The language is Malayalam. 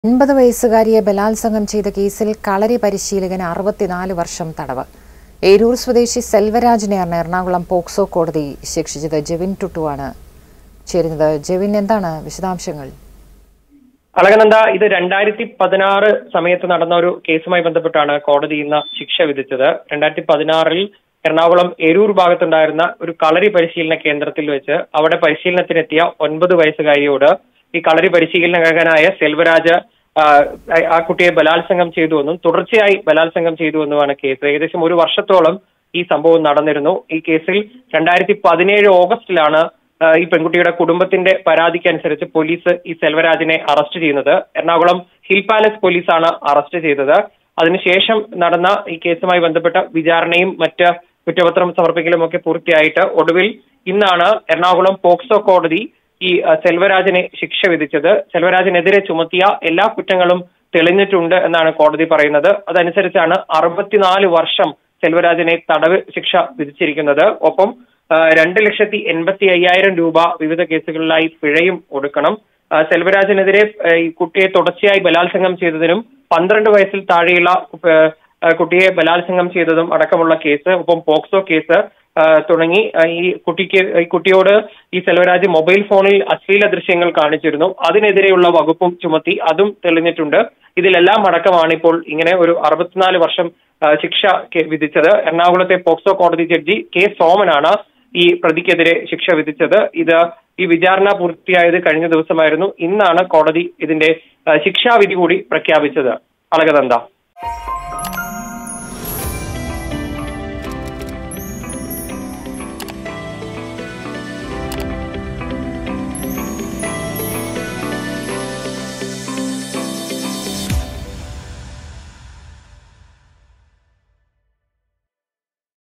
എൺപത് വയസ്സുകാരിയെ ബലാത്സംഗം ചെയ്ത കേസിൽ കളരി പരിശീലകന് അറുപത്തിനാല് വർഷം തടവ് ഏരൂർ സ്വദേശി സെൽവരാജിനെയാണ് എറണാകുളം പോക്സോ കോടതി ശിക്ഷിച്ചത് ജെവിൻ ടുട്ടുവാണ് ചേരുന്നത് ജെവിൻ എന്താണ് വിശദാംശങ്ങൾ അളകനന്ദ ഇത് രണ്ടായിരത്തി പതിനാറ് സമയത്ത് നടന്ന ഒരു കേസുമായി ബന്ധപ്പെട്ടാണ് കോടതി ഇന്ന് ശിക്ഷ വിധിച്ചത് രണ്ടായിരത്തി പതിനാറിൽ എറണാകുളം എരൂർ ഭാഗത്തുണ്ടായിരുന്ന ഒരു കളരി പരിശീലന കേന്ദ്രത്തിൽ വെച്ച് അവിടെ പരിശീലനത്തിനെത്തിയ ഒൻപത് വയസ്സുകാരിയോട് ഈ കളരി പരിശീലനകനായ സെൽവരാജ് ആ, ആ കുട്ടിയെ ബലാത്സംഗം ചെയ്തുവെന്നും തുടർച്ചയായി ബലാത്സംഗം ചെയ്തുവെന്നുമാണ് കേസ് ഏകദേശം ഒരു വർഷത്തോളം ഈ സംഭവം നടന്നിരുന്നു ഈ കേസിൽ രണ്ടായിരത്തി പതിനേഴ് ഓഗസ്റ്റിലാണ് ആ, ഈ പെൺകുട്ടിയുടെ കുടുംബത്തിന്റെ പരാതിക്ക് അനുസരിച്ച് പോലീസ് ഈ സെൽവരാജിനെ അറസ്റ്റ് ചെയ്യുന്നത് എറണാകുളം ഹിൽ പാലസ് പോലീസാണ് അറസ്റ്റ് ചെയ്തത് അതിനുശേഷം നടന്ന ഈ കേസുമായി ബന്ധപ്പെട്ട വിചാരണയും മറ്റ് കുറ്റപത്രം സമർപ്പിക്കലും ഒക്കെ പൂർത്തിയായിട്ട് ഒടുവിൽ ഇന്നാണ് എറണാകുളം പോക്സോ കോടതി ഈ ആ, സെൽവരാജിനെ ശിക്ഷ വിധിച്ചത് സെൽവരാജിനെതിരെ ചുമത്തിയ എല്ലാ കുറ്റങ്ങളും തെളിഞ്ഞിട്ടുണ്ട് എന്നാണ് കോടതി പറയുന്നത് അതനുസരിച്ചാണ് അറുപത്തിനാല് വർഷം സെൽവരാജിനെ തടവ് ശിക്ഷ വിധിച്ചിരിക്കുന്നത് ഒപ്പം ആ, രണ്ട് ലക്ഷത്തി എൺപത്തി അയ്യായിരം രൂപ വിവിധ കേസുകളിലായി പിഴയും ഒടുക്കണം ആ, സെൽവരാജിനെതിരെ ആ, ഈ കുട്ടിയെ തുടർച്ചയായി ബലാത്സംഗം ചെയ്തതിനും പന്ത്രണ്ട് വയസ്സിൽ താഴെയുള്ള ആ, ആ, കുട്ടിയെ ബലാത്സംഗം ചെയ്തതും അടക്കമുള്ള കേസ് ഒപ്പം പോക്സോ കേസ് ആ, തുടങ്ങി ആ, ഈ കുട്ടിക്ക് ഈ കുട്ടിയോട് ഈ സെൽവരാജ് മൊബൈൽ ഫോണിൽ അശ്ലീല ദൃശ്യങ്ങൾ കാണിച്ചിരുന്നു അതിനെതിരെയുള്ള വകുപ്പും ചുമത്തി അതും തെളിഞ്ഞിട്ടുണ്ട് ഇതിലെല്ലാം അടക്കമാണ് ഇപ്പോൾ ഇങ്ങനെ ഒരു അറുപത്തിനാല് വർഷം ആ, ശിക്ഷ കെ- വിധിച്ചത് എറണാകുളത്തെ പോക്സോ കോടതി ജഡ്ജി കെ സോമനാണ് ഈ പ്രതിക്കെതിരെ ശിക്ഷ വിധിച്ചത് ഇത് ഈ വിചാരണ പൂർത്തിയായത് കഴിഞ്ഞ ദിവസമായിരുന്നു ഇന്നാണ് കോടതി ഇതിന്റെ ആ, ശിക്ഷാവിധി കൂടി പ്രഖ്യാപിച്ചത് അളകനന്ദ